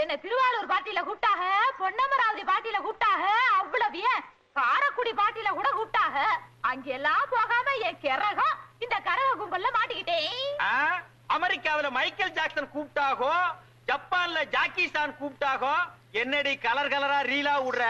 என்ன திருவாரூர் பாட்டியில கூப்பிட்டாக பொன்னமராவதி பாட்டியில கூப்பிட்டாக அவ்வளவு ஏன் காரக்குடி பாட்டியில கூட கூப்பிட்டாக அங்கெல்லாம் போகாம என் கிறகம் இந்த கரக கும்பல்ல மாட்டிக்கிட்டேன் ஆ, அமெரிக்காவுல மைக்கேல் ஜாக்சன் கூப்பிட்டாகோ ஜப்பான்ல ஜாக்கி சான் கூப்பிட்டாகோ என்னடி கலர் கலரா ரீலா விடுற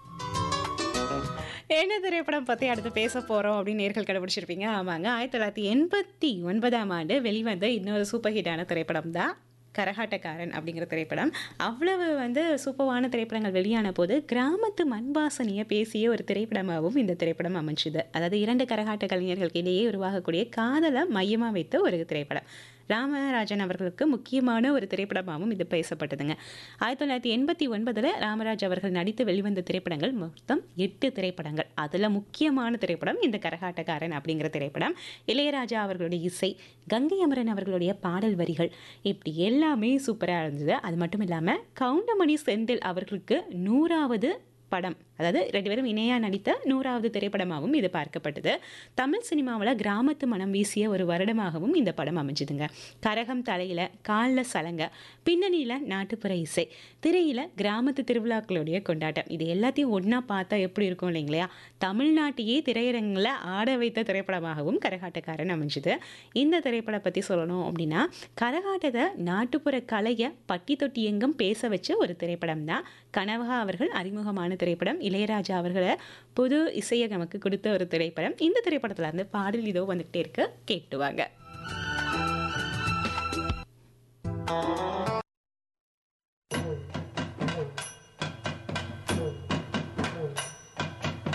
என்ன திரைப்படம் பற்றி அடுத்து பேச போகிறோம் அப்படின்னு நேர்கள் கண்டுபிடிச்சிருப்பீங்க ஆமாங்க ஆயிரத்தி தொள்ளாயிரத்தி எண்பத்தி ஒன்பதாம் ஆண்டு வெளிவந்த இன்னொரு சூப்பர் ஹிட்டான திரைப்படம் தான் கரகாட்டக்காரன் அப்படிங்கிற திரைப்படம் அவ்வளவு வந்து சூப்பரான திரைப்படங்கள் வெளியான போது கிராமத்து மண்வாசனையை பேசிய ஒரு திரைப்படமாகவும் இந்த திரைப்படம் அமைஞ்சுது அதாவது இரண்டு கரகாட்ட கலைஞர்களுக்கு இடையே உருவாகக்கூடிய காதலை மையமாக வைத்த ஒரு திரைப்படம் ராமராஜன் அவர்களுக்கு முக்கியமான ஒரு திரைப்படமாகவும் இது பேசப்பட்டதுங்க ஆயிரத்தி தொள்ளாயிரத்தி எண்பத்தி ஒன்பதில் ராமராஜ் அவர்கள் நடித்து வெளிவந்த திரைப்படங்கள் மொத்தம் எட்டு திரைப்படங்கள் அதில் முக்கியமான திரைப்படம் இந்த கரகாட்டக்காரன் அப்படிங்கிற திரைப்படம் இளையராஜா அவர்களுடைய இசை கங்கை அமரன் அவர்களுடைய பாடல் வரிகள் இப்படி எல்லாமே சூப்பராக இருந்தது அது மட்டும் இல்லாமல் கவுண்டமணி செந்தில் அவர்களுக்கு நூறாவது படம் அதாவது ரெண்டு பேரும் இணையாக நடித்த நூறாவது திரைப்படமாகவும் இது பார்க்கப்பட்டது தமிழ் சினிமாவில் கிராமத்து மனம் வீசிய ஒரு வருடமாகவும் இந்த படம் அமைஞ்சுதுங்க கரகம் தலையில் காலில் சலங்க பின்னணியில் நாட்டுப்புற இசை திரையில் கிராமத்து திருவிழாக்களுடைய கொண்டாட்டம் இது எல்லாத்தையும் ஒன்றா பார்த்தா எப்படி இருக்கும் இல்லைங்களா தமிழ்நாட்டையே திரையரங்கில் ஆட வைத்த திரைப்படமாகவும் கரகாட்டக்காரன் அமைஞ்சுது இந்த திரைப்படம் பற்றி சொல்லணும் அப்படின்னா கரகாட்டத்தை நாட்டுப்புற கலையை பட்டி தொட்டி எங்கும் பேச வச்ச ஒரு திரைப்படம் தான் கனவகா அவர்கள் அறிமுகமான திரைப்படம் இளையராஜா அவர்களை புது இசையை நமக்கு கொடுத்த ஒரு திரைப்படம் இந்த திரைப்படத்துல இருந்து பாடல் இதோ வந்துகிட்டே இருக்கு கேட்டுவாங்க